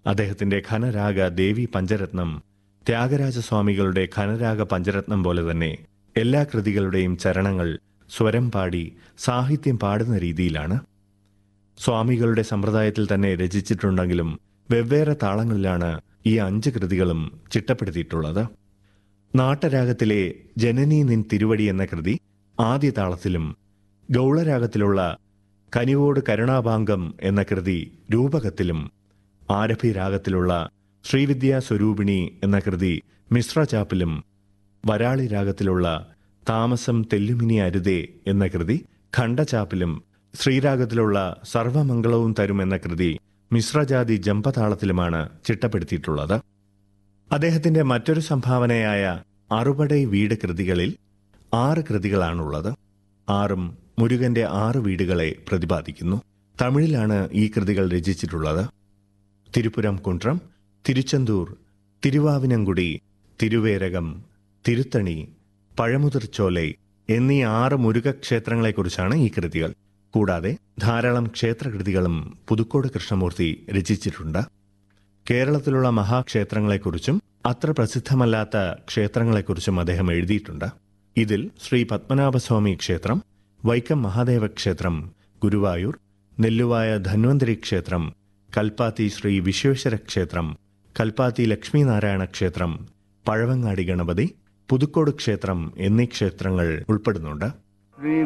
അദ്ദേഹത്തിന്റെ ഘനരാഗ ദേവി പഞ്ചരത്നം ത്യാഗരാജസ്വാമികളുടെ ഘനരാഗ പഞ്ചരത്നം പോലെ തന്നെ എല്ലാ കൃതികളുടെയും ചരണങ്ങൾ സ്വരം പാടി സാഹിത്യം പാടുന്ന രീതിയിലാണ് സ്വാമികളുടെ സമ്പ്രദായത്തിൽ തന്നെ രചിച്ചിട്ടുണ്ടെങ്കിലും വെവ്വേറെ താളങ്ങളിലാണ് ഈ അഞ്ച് കൃതികളും ചിട്ടപ്പെടുത്തിയിട്ടുള്ളത് നാട്ടരാഗത്തിലെ ജനനി നിൻ തിരുവടി എന്ന കൃതി ആദ്യ താളത്തിലും ഗൗളരാഗത്തിലുള്ള കനിവോട് കരുണാഭാംഗം എന്ന കൃതി രൂപകത്തിലും ആരഭി രാഗത്തിലുള്ള ശ്രീവിദ്യാ സ്വരൂപിണി എന്ന കൃതി മിശ്ര ചാപ്പിലും വരാളി രാഗത്തിലുള്ള താമസം തെല്ലുമിനി അരുതേ എന്ന കൃതി ഖണ്ഡചാപ്പിലും ശ്രീരാഗത്തിലുള്ള സർവമംഗളവും തരും എന്ന കൃതി മിശ്രജാതി ജമ്പതാളത്തിലുമാണ് ചിട്ടപ്പെടുത്തിയിട്ടുള്ളത് അദ്ദേഹത്തിന്റെ മറ്റൊരു സംഭാവനയായ അറുപടൈ വീട് കൃതികളിൽ ആറ് കൃതികളാണുള്ളത് ആറും മുരുകന്റെ ആറ് വീടുകളെ പ്രതിപാദിക്കുന്നു തമിഴിലാണ് ഈ കൃതികൾ രചിച്ചിട്ടുള്ളത് തിരുപ്പുരം കുണ്ട്രം തിരുച്ചെന്തൂർ തിരുവാവിനങ്കുടി തിരുവേരകം തിരുത്തണി പഴമുതിർച്ചോലൈ എന്നീ ആറ് മുരുക ക്ഷേത്രങ്ങളെക്കുറിച്ചാണ് ഈ കൃതികൾ കൂടാതെ ധാരാളം ക്ഷേത്രകൃതികളും പുതുക്കോട് കൃഷ്ണമൂർത്തി രചിച്ചിട്ടുണ്ട് കേരളത്തിലുള്ള മഹാക്ഷേത്രങ്ങളെക്കുറിച്ചും അത്ര പ്രസിദ്ധമല്ലാത്ത ക്ഷേത്രങ്ങളെക്കുറിച്ചും അദ്ദേഹം എഴുതിയിട്ടുണ്ട് ഇതിൽ ശ്രീ പത്മനാഭസ്വാമി ക്ഷേത്രം വൈക്കം മഹാദേവ ക്ഷേത്രം ഗുരുവായൂർ നെല്ലുവായ ധന്വന്തരി ക്ഷേത്രം കൽപ്പാത്തി ശ്രീ വിശ്വേശ്വര ക്ഷേത്രം കൽപ്പാത്തി ലക്ഷ്മീനാരായണ ക്ഷേത്രം പഴവങ്ങാടി ഗണപതി പുതുക്കോട് ക്ഷേത്രം എന്നീ ക്ഷേത്രങ്ങൾ ഉൾപ്പെടുന്നുണ്ട് ശ്രീ